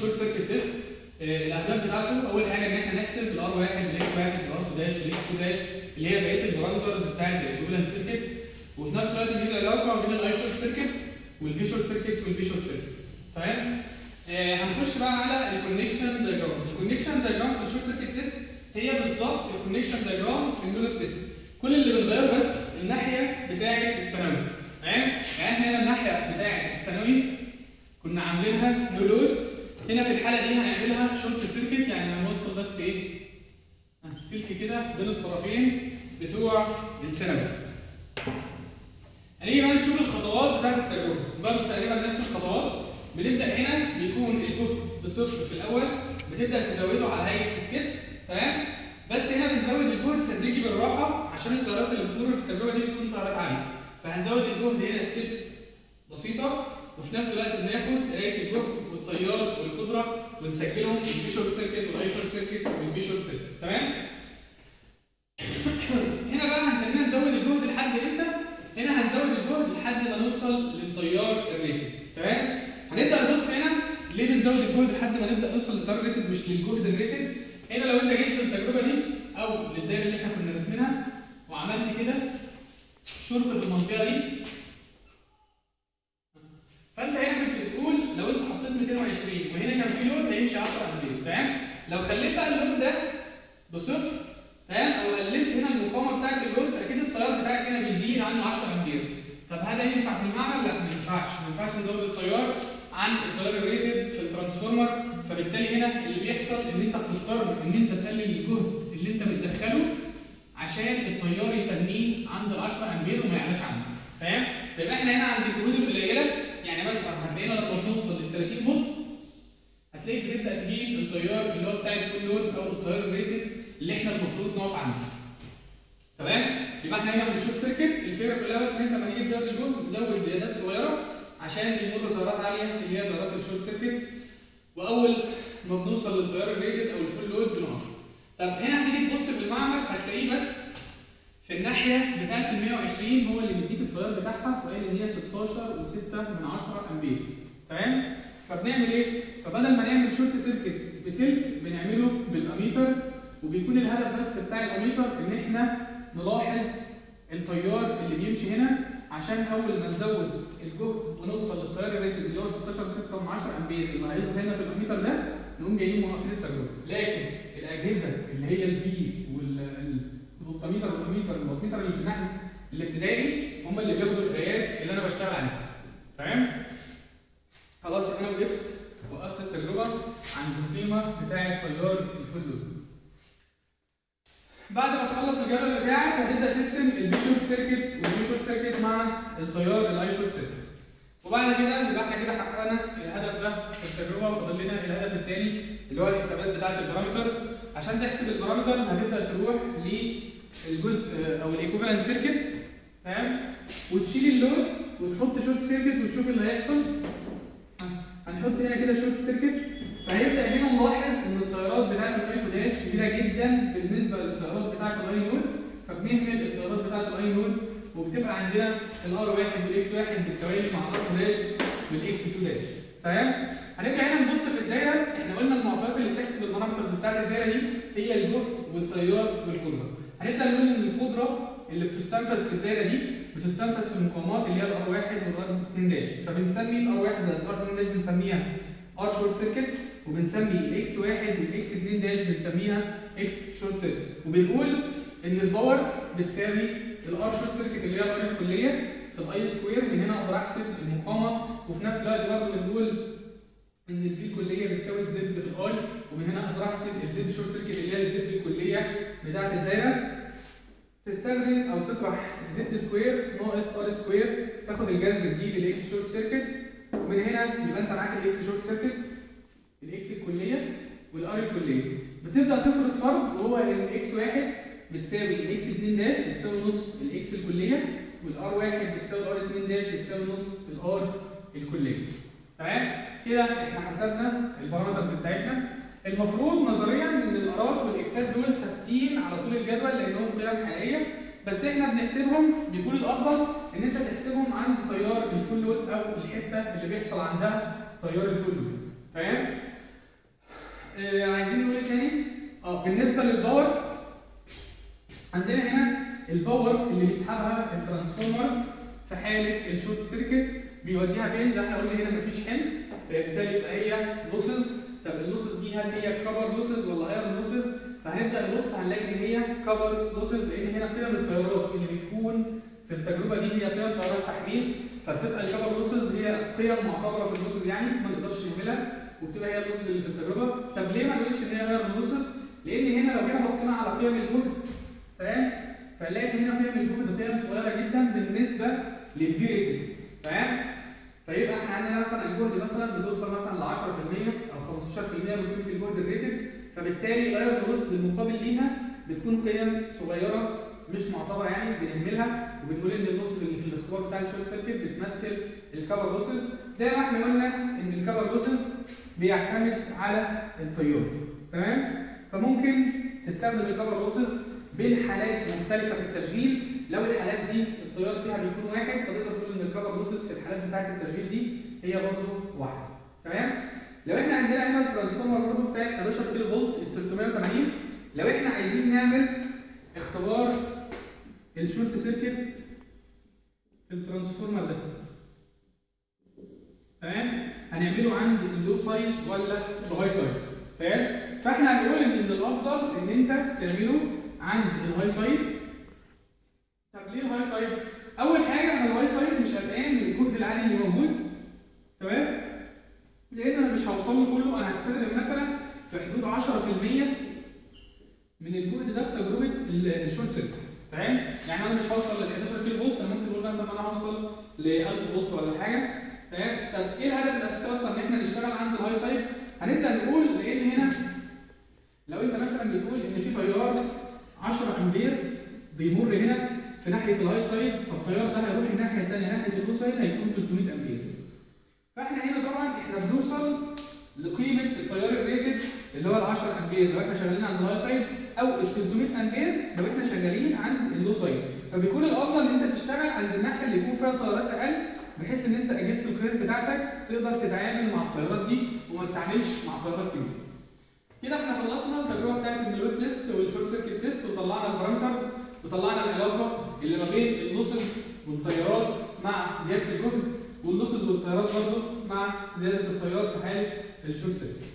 الشورت سيركت تيست آه، الاهداف بتاعته اول حاجه ان احنا نحسب الار 1 والاكس 1 والار 2 داش والاكس 2 داش اللي هي بقيه البارامترز بتاعت الايكوفالنت سيركت وفي نفس الوقت نجيب العلاقه ما بين الاي شورت سيركت والفي شورت سيركت والبي شورت سيركت تمام آه، هنخش بقى على الكونكشن دايجرام الكونكشن دايجرام في الشورت سيركت تيست هي بالظبط الكونكشن دايجرام في النود تيست كل اللي بنغيره بس الناحيه بتاعه الثانوي تمام يعني احنا هنا الناحيه بتاعه الثانوي كنا عاملينها نو لود هنا في الحاله دي هنعملها شورت سيركت يعني هنوصل بس ايه سلك كده بين الطرفين بتوع الثانوي هنيجي بقى نشوف الخطوات بتاعت التجربه برضه تقريبا نفس الخطوات بنبدا هنا بيكون الجهد بصفر في الاول بتبدا تزوده على هيئه ستيبس تمام بس هنا بنزود الجهد تدريجي بالراحه عشان التيارات اللي بتمر في التجربه دي بتكون تيارات عاليه فهنزود الجهد هنا ستيبس بسيطه وفي نفس الوقت بناخد قرايه الجهد والتيار والقدره ونسجلهم البيشور سيركت والايشور سيركت والبيشور سيركت تمام هنا بقى هنتمنى نزود الجهد لحد امتى هنا هنزود الجهد لحد ما نوصل للتيار الريتد تمام هنبدا نبص هنا ليه بنزود الجهد لحد ما نبدا نوصل للتيار الريتد مش للجهد الريتد هنا لو انت جيت في التجربه دي او للدايره اللي احنا كنا راسمينها وعملت كده شرط في المنطقه دي فانت هنا كنت بتقول لو انت حطيت 220 وهنا كان في لود هيمشي 10 امبير تمام لو خليت بقى اللود ده بصفر تمام او قللت هنا المقاومه بتاعت اللود فاكيد التيار بتاعك هنا بيزيد عنه 10 امبير طب هل ده ينفع في المعمل؟ لا ما ينفعش ما ينفعش نزود التيار عن التيار الريتد في الترانسفورمر فبالتالي هنا اللي بيحصل ان انت بتضطر ان انت تقلل الجهد اللي انت بتدخله عشان التيار يتنيه عند ال 10 امبير وما يعلاش عنه فاهم؟ يبقى احنا هنا عند الجهود القليله يعني مثلا هتلاقينا لما بنوصل لل 30 فولت هتلاقيك بتبدا تجيب التيار اللي هو بتاع الفول لود او التيار الريتد اللي احنا المفروض نقف عنده. تمام؟ يبقى احنا هنا في الشورت سيركت الفكره كلها بس ان انت لما تيجي تزود الجهد تزود زيادات صغيره عشان بيمر تيارات عاليه اللي هي تيارات الشورت سيركت واول ما بنوصل للتيار الريتد او الفول لود بنقف. طب هنا هتيجي تبص في المعمل هتلاقيه بس في الناحيه بتاعت ال 120 هو اللي مديك التيار بتاعها وقال ان هي 16 و6 من 10 امبير تمام فبنعمل ايه فبدل ما نعمل شورت سيركت بسلك بنعمله بالاميتر وبيكون الهدف بس بتاع الاميتر ان احنا نلاحظ التيار اللي بيمشي هنا عشان اول ما نزود الجهد ونوصل للتيار الريتد اللي هو 16 6 من 10 امبير اللي هيظهر هنا في الاميتر ده نقوم جايين موقفين التجربه لكن الاجهزه اللي هي الفي والفولتميتر والاميتر والمتر اللي في الناحيه الابتدائي هم اللي بياخدوا القرايات اللي انا بشتغل عليها تمام خلاص انا وقفت وقفت التجربه عند القيمه بتاعه تيار الفول لود بعد ما تخلص الجدول بتاعك هتبدا ترسم البي شورت سيركت والبي شورت سيركت مع التيار الاي شورت سيركت وبعد كده يبقى احنا كده حققنا الهدف ده في التجربه وفاضل لنا الهدف الثاني اللي هو الحسابات بتاعه البارامترز عشان تحسب البارامترز هتبدا تروح للجزء او الايكوفالنت سيركت تمام وتشيل اللود وتحط شورت سيركت وتشوف اللي هيحصل هنحط هنا كده شورت سيركت فهيبدا هنا نلاحظ ان التيارات بتاعت الاي تو داش كبيره جدا بالنسبه للتيارات بتاعت الاي نود فبنهمل التيارات بتاعت الاي نود وبتبقى عندنا الار 1 والاكس 1 بالتوالي مع الار داش والاكس 2 داش تمام هنرجع هنا نبص في الدايره احنا قلنا المعطيات اللي بتحسب البارامترز بتاعت الدايره دي هي الجهد والتيار والقدره هنبدا نقول ان القدره اللي بتستنفذ في الدايره دي بتستنفذ في المقاومات اللي هي الار 1 والار 2 داش فبنسمي الار 1 زائد الار 2 داش بنسميها ار شورت سيركت وبنسمي الاكس 1 والاكس 2 داش بنسميها اكس شورت سيركت وبنقول ان الباور بتساوي الار شورت سيركت اللي هي الار الكليه في الاي سكوير من هنا اقدر احسب المقاومه وفي نفس الوقت برضه بنقول ان الفي الكليه بتساوي الزد في الاي ومن هنا اقدر احسب الزد شورت سيركت اللي هي الزد الكليه بتاعت الدايره تستخدم او تطرح زد سكوير ناقص ار سكوير تاخد الجذر دي بالاكس شورت سيركت ومن هنا يبقى انت معاك الاكس شورت سيركت الاكس الكليه والار الكليه بتبدا تفرض فرض وهو ان الاكس واحد بتساوي الاكس 2 داش بتساوي نص الاكس الكليه والار واحد بتساوي الار 2 داش بتساوي نص الار الكليه تمام كده احنا حسبنا البارامترز بتاعتنا المفروض نظريا ان الارات والاكسات دول ثابتين على طول الجدول لانهم قيم حقيقيه بس احنا بنحسبهم بيكون الافضل ان انت تحسبهم عند تيار الفول لود او الحته اللي بيحصل عندها تيار الفول لود تمام آه عايزين نقول ايه تاني؟ اه بالنسبه للباور عندنا هنا الباور اللي بيسحبها الترانسفورمر في حاله الشورت سيركت بيوديها فين؟ زي ما احنا قلنا هنا مفيش حمل فبالتالي يبقى هي لوسز طب اللوسز دي هل هي كفر لوسز ولا ايرون لوسز؟ فهنبدا نبص هنلاقي ان هي كفر لوسز لان هنا قيم التيارات اللي بتكون في التجربه دي هي قيم تيارات تحميل فبتبقى الكفر لوسز هي قيم معتبره في اللوسز يعني ما نقدرش نهملها وبتبقى هي اللوسز اللي في التجربه طب ليه ما نقولش ان هي ايرون لوسز؟ لان هنا لو جينا بصينا على قيم الجهد فاهم؟ فنلاقي ان هنا قيم الجهد قيم صغيره جدا بالنسبه للفي ريتد فاهم؟ فيبقى احنا عندنا مثلا الجهد مثلا بتوصل مثلا ل 10% او 15% من قيمه الجهد الريتد فبالتالي الايرون لوس المقابل ليها بتكون قيم صغيره مش معتبره يعني بنهملها وبنقول ان اللوس اللي في الاختبار بتاع الشورت سيركت بتمثل الكفر لوسز زي ما احنا قلنا ان الكفر لوسز بيعتمد على التيار تمام فممكن تستخدم الكفر لوسز بين حالات مختلفه في التشغيل لو الحالات دي التيار فيها بيكون واحد فتقدر تقول ان الكفر لوسز في الحالات بتاعه التشغيل دي هي برضه واحده تمام لو احنا عندنا هنا الترانسفورمر برضه بتاع 11 كيلو فولت ال 380 لو احنا عايزين نعمل اختبار الشورت سيركت في الترانسفورمر ده تمام هنعمله عند اللو سايد ولا الهاي سايد تمام فاحنا هنقول ان من الافضل ان انت تعمله عند الهاي سايد طب ليه الهاي سايد اول حاجه انا الهاي سايد مش قلقان من الجهد العالي اللي موجود تمام لان انا مش هوصل له كله انا هستخدم مثلا في حدود 10% من الجهد ده في تجربه الشورت سيركت تمام يعني انا مش هوصل لل 11 كيلو فولت انا ممكن نقول مثلا انا هوصل ل 1000 فولت ولا حاجه تمام طب ايه الهدف الاساسي اصلا ان احنا نشتغل عند الهاي سايد هنبدا نقول لان هنا لو انت مثلا بتقول ان في تيار 10 امبير بيمر هنا في ناحيه الهاي سايد فالتيار ده هيروح الناحيه الثانيه ناحيه اللو سايد هيكون 300 امبير فاحنا هنا طبعا احنا بنوصل لقيمه التيار الريتد اللي هو ال 10 امبير لو احنا شغالين عند الهاي سايد او ال 300 امبير لو احنا شغالين عند اللو سايد فبيكون الافضل ان انت تشتغل عند الناحيه اللي يكون فيها تيارات اقل بحيث ان انت اجهزه الكريس بتاعتك تقدر تتعامل مع التيارات دي وما تتعاملش مع تيارات كبيره. كده احنا خلصنا التجربه بتاعت النيوت تيست والشورت سيركت تيست وطلعنا البارامترز وطلعنا العلاقه اللي ما بين اللوسز والتيارات مع زياده الجهد واللوسز والتيارات برضه مع زياده التيار في حاله الشورت سيركت.